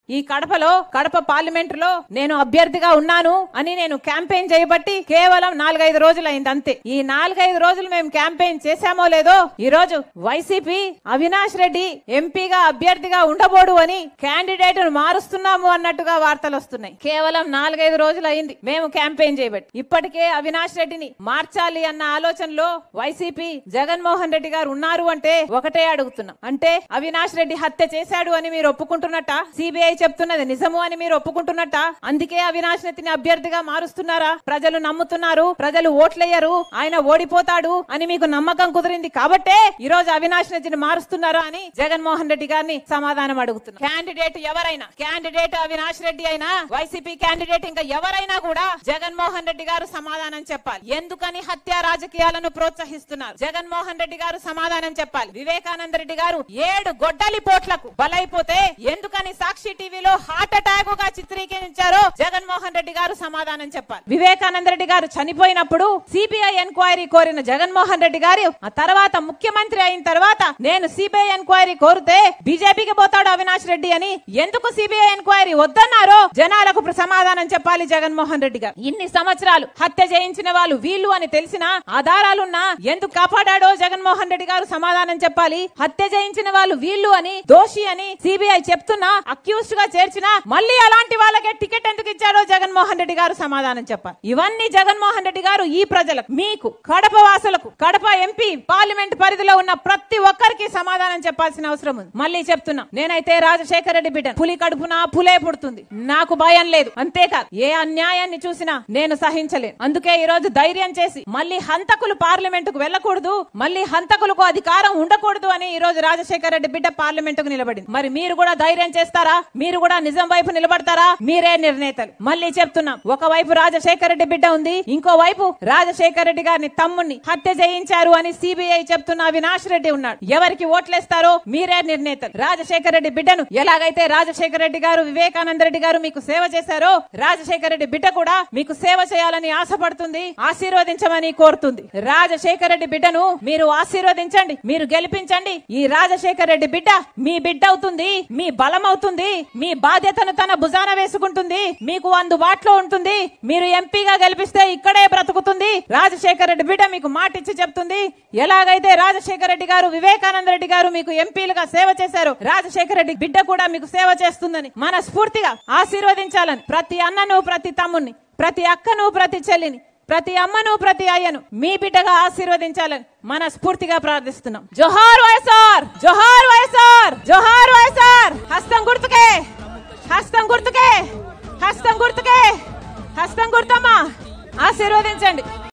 ఈ కడపలో కడప పార్లమెంట్ లో నేను అభ్యర్థిగా ఉన్నాను అని నేను క్యాంపెయిన్ చేయబట్టి కేవలం నాలుగైదు రోజులు అయింది అంతే ఈ నాలుగైదు రోజులు మేము క్యాంపెయిన్ చేశామో లేదో ఈ రోజు వైసీపీ అవినాష్ రెడ్డి ఎంపీగా అభ్యర్థిగా ఉండబోడు అని క్యాండిడేట్ మారుస్తున్నాము అన్నట్టుగా వార్తలు వస్తున్నాయి కేవలం నాలుగైదు రోజులు అయింది మేము క్యాంపెయిన్ చేయబట్టి ఇప్పటికే అవినాష్ రెడ్డిని మార్చాలి అన్న ఆలోచనలో వైసీపీ జగన్మోహన్ రెడ్డి గారు ఉన్నారు అంటే ఒకటే అడుగుతున్నాం అంటే అవినాష్ రెడ్డి హత్య చేశాడు అని మీరు ఒప్పుకుంటున్నట్ట సిబిఐ చెప్తున్నది నిజము అని మీరు ఒప్పుకుంటున్నట్ట అందుకే అవినాష్ రెడ్డిని అభ్యర్థిగా మారుస్తున్నారా ప్రజలు నమ్ముతున్నారు ప్రజలు ఓట్లయ్యారు ఆయన ఓడిపోతాడు అని మీకు నమ్మకం కుదిరింది కాబట్టే ఈ రోజు అవినాష్ రెడ్డిని మారుస్తున్నారా అని జగన్మోహన్ రెడ్డి గారిని సమాధానం అడుగుతున్నారు క్యాండిడేట్ ఎవరైనా క్యాండిడేట్ అవినాష్ రెడ్డి అయినా వైసీపీ క్యాండిడేట్ ఇంకా ఎవరైనా కూడా జగన్మోహన్ రెడ్డి గారు సమాధానం చెప్పాలి ఎందుకని హత్య రాజకీయాలను ప్రోత్సహిస్తున్నారు జగన్మోహన్ రెడ్డి గారు సమాధానం చెప్పాలి వివేకానంద రెడ్డి గారు ఏడు గొడ్డలి పోట్లకు బలైపోతే ఎందుకని సాక్షి టీవీలో హార్ట్ అటాక్ గా చిత్రీకరించారో జగన్మోహన్ రెడ్డి గారు సమాధానం చెప్పాలి వివేకానంద రెడ్డి గారు చనిపోయినప్పుడు సిబిఐ ఎంక్వైరీ కోరిన జగన్మోహన్ రెడ్డి గారు ఆ తర్వాత ముఖ్యమంత్రి అయిన తర్వాత నేను సిబిఐ ఎంక్వైరీ కోరితే బీజేపీకి పోతాడు అవినాష్ రెడ్డి అని ఎందుకు సిబిఐ ఎంక్వైరీ వద్దన్నారో జనాలకు ప్ర- సమాధానం చెప్పాలి జగన్మోహన్ రెడ్డి గారు ఇన్ని సంవత్సరాలు హత్య చేయించిన వాళ్ళు వీళ్ళు అని తెలిసిన ఆధారాలున్నా ఎందుకు కాపాడాడో జగన్మోహన్ రెడ్డి గారు సమాధానం చెప్పాలి హత్య చేయించిన వాళ్ళు వీళ్ళు అని దోషి అని సిబిఐ చెప్తున్నా అక్యూజ్డ్ గా చేర్చినా మళ్ళీ అలాంటి వాళ్ళకే టికెట్ ఎందుకు ఇచ్చాడో జగన్మోహన్ రెడ్డి గారు సమాధానం చెప్పాలి ఇవన్నీ జగన్మోహన్ రెడ్డి గారు ఈ ప్రజలకు మీకు కడప వాసులకు కడప ఎంపీ పార్లమెంట్ పరిధిలో ఉన్న ప్రతి ఒక్కరికి సమాధానం చెప్పాల్సిన అవసరం ఉంది మళ్ళీ చెప్తున్నా నేనైతే రాజశేఖర రెడ్డి బిడ్డ పులి కడుపున పులే పుడుతుంది నాకు భయం లేదు అంతేకాదు ఏ అన్యాయాన్ని చూసినా నేను సహించలేను అందుకే ఈ రోజు ధైర్యం చేసి మళ్ళీ హంతకులు పార్లమెంట్ కు వెళ్ళకూడదు మళ్ళీ హంతకులకు అధికారం ఉండకూడదు అని ఈ రోజు రాజశేఖర రెడ్డి బిడ్డ పార్లమెంట్ కు నిలబడింది మరి మీరు కూడా ధైర్యం చేస్తారా మీరు కూడా నిజం వైపు నిలబడతారా మీరే నిర్ణేతలు మళ్ళీ చెప్తున్నాం ఒకవైపు రాజశేఖర రెడ్డి బిడ్డ ఉంది ఇంకో వైపు రాజశేఖర రెడ్డి గారిని తమ్ముణ్ణి హత్య చేయించారు అని సిబిఐ చెప్తున్న అవినాష్ రెడ్డి ఉన్నాడు ఎవరికి ఓట్లేస్తారో మీరే నిర్ణేతలు రాజశేఖర రెడ్డి బిడ్డను ఎలాగైతే రాజశేఖర రెడ్డి గారు వివేకానంద రెడ్డి గారు మీకు సేవ చేశారో రాజశేఖర రెడ్డి బిడ్డ కూడా మీకు సేవ చేయాలని ఆశపడుతుంది ఆశీర్వదించమని కోరుతుంది రాజశేఖర రెడ్డి బిడ్డను మీరు ఆశీర్వదించండి మీరు గెలిపించండి ఈ రాజశేఖర రెడ్డి బిడ్డ మీ బిడ్డ అవుతుంది మీ బలం అవుతుంది మీ బాధ్యతను తన భుజాన వేసుకుంటుంది మీకు అందుబాటులో ఉంటుంది మీరు ఎంపీగా గెలిపిస్తే ఇక్కడే బ్రతుకుతుంది రాజశేఖర రెడ్డి బిడ్డ మీకు మాట ఇచ్చి చెప్తుంది ఎలాగైతే రాజశేఖర రెడ్డి గారు వివేకానంద రెడ్డి గారు మీకు ఎంపీలుగా సేవ చేశారు రాజశేఖర రెడ్డి బిడ్డ కూడా మీకు సేవ చేస్తుందని మన స్ఫూర్తిగా ఆశీర్వదించాలని ప్రతి అన్నను ప్రతి తమ్ముణ్ణి ప్రతి అక్కను ప్రతి చెల్లిని ప్రతి అమ్మను ప్రతి అయ్యను మీ బిడ్డగా ఆశీర్వదించాలని మన స్ఫూర్తిగా ప్రార్థిస్తున్నాం జోహార్ వైఎస్ఆర్ జోహార్ వైఎస్ఆర్ జోహార్ వైఎస్ఆర్ హస్తం గుర్తుకే హస్తం గుర్తుకే హస్తం గుర్తుకే హస్తం గుర్తమ్మా ఆశీర్వదించండి